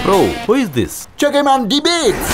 Pro, who is this? Check him on debates.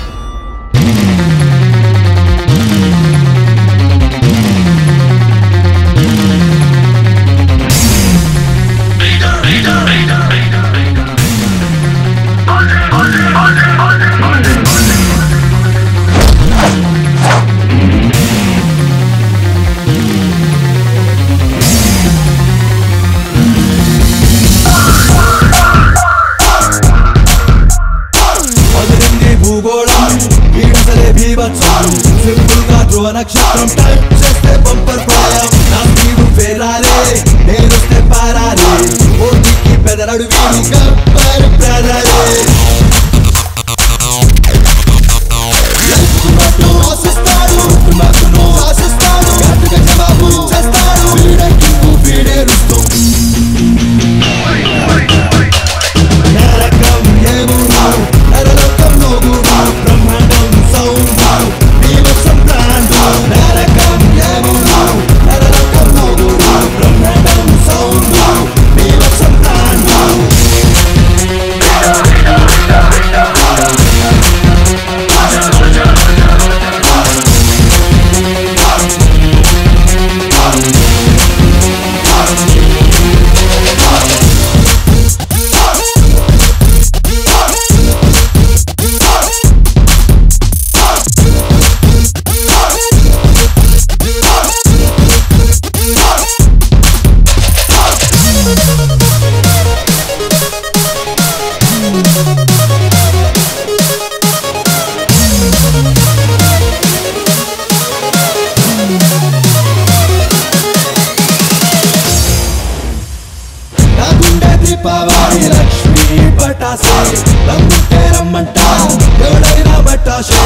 అదిరింది భూగోళం ఈడసలే భీభత్సం simple గా ధ్రువ నక్షత్రం టైప్ చేస్తే బంపర్ ప్రాయం నా స్పీడు ఫెరారే నేనొస్తే పారారే ఓటికి పెదరడు వీడు గబ్బర్ బ్రదరే ఎత్తుకున్నట్టు ఆశిస్తాడు ఎత్తుకున్నట్టును ఆశిస్తాడు గట్టిగా జవాబు చేస్తాడు వీడే కింగు వీడే రుస్తు నరకం ఏమును నరలోకంలో గురు బ్రహ్మాండం సౌండు బీభత్సం బ్రాండు నరకం ఏమును నరలోకంలో గురు బ్రహ్మాండం సౌండు బీభత్సం బ్రాండు నా గుండె దీపావళి లక్ష్మి పటాసే రమ్మంటే రమ్మంట ఎవడైనా పట్టాసే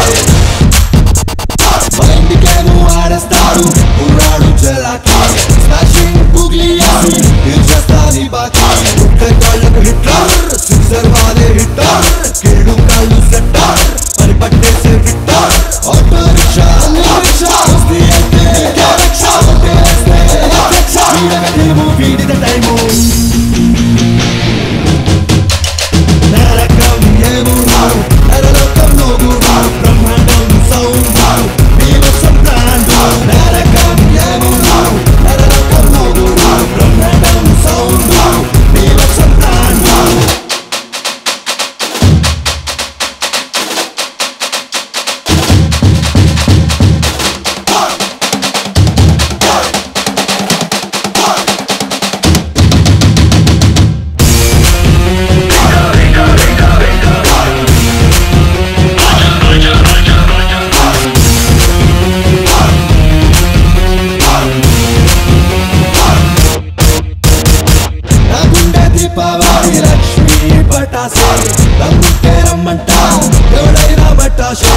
మైండ్కేమో ఆడేస్తాడు కుర్రాడు చెలాకి స్మాషింగ్ గుగ్లీ వేసి తీర్చేస్తాని బాకి పుట్టే కాళ్ళకు హిట్లర్ సిక్సర్ వాలే హిట్లర్ కీడు కాళ్ళు సెట్టర్ పని పట్టేసే హిట్లర్ ఆటో రిక్షా అన్ని రిక్షా వస్తే అంటే ఇంకే రిక్షా ఉంటే వేస్తే రిక్షా వీడగదేమో వీడిద టైము నరకం ఏమును నరలోకంలో గురు బ్రహ్మాండం సౌండు బీభత్సం బ్రాండు నరకం ఏమును నరలోకంలో గురు బ్రహ్మాండం సౌండు బీభత్సం బ్రాండు నా గుండె దీపావళి లక్ష్మి పటాసే రమ్మంటే రమ్మంట ఎవడైనా పట్టాసే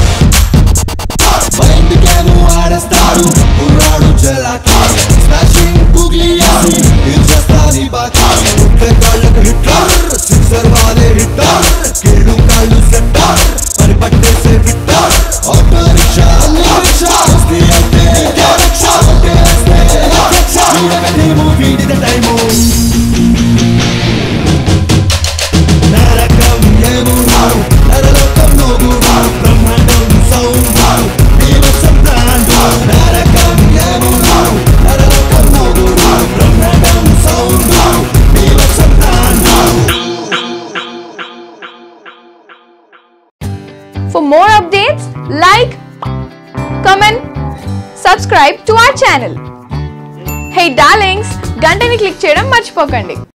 మైండ్కేమో ఆడేస్తాడు కుర్రాడు చెలాకి స్మాషింగ్ గుగ్లీ వేసి తీర్చేస్తాని బాకి పుట్టే కాళ్ళకు హిట్లర్ సిక్సర్ వాలే హిట్లర్ కీడు కాళ్ళు సెట్టర్ పని పట్టేసే హిట్లర్ ఆటో రిక్షా అన్ని రిక్షా వస్తే అంటే ఇంకే రిక్షా ఉంటే వేస్తే రిక్షా వీడగదేమో వీడిద టైము నరకం ఏమును నరలోకంలో గురు బ్రహ్మాండం సౌండు బీభత్సం బ్రాండు నరకం ఏమును నరలోకంలో గురు బ్రహ్మాండం సౌండు బీభత్సం brand For more updates, like, comment, subscribe to our channel. Hey darlings, గంటని click చేయడం మర్చిపోకండి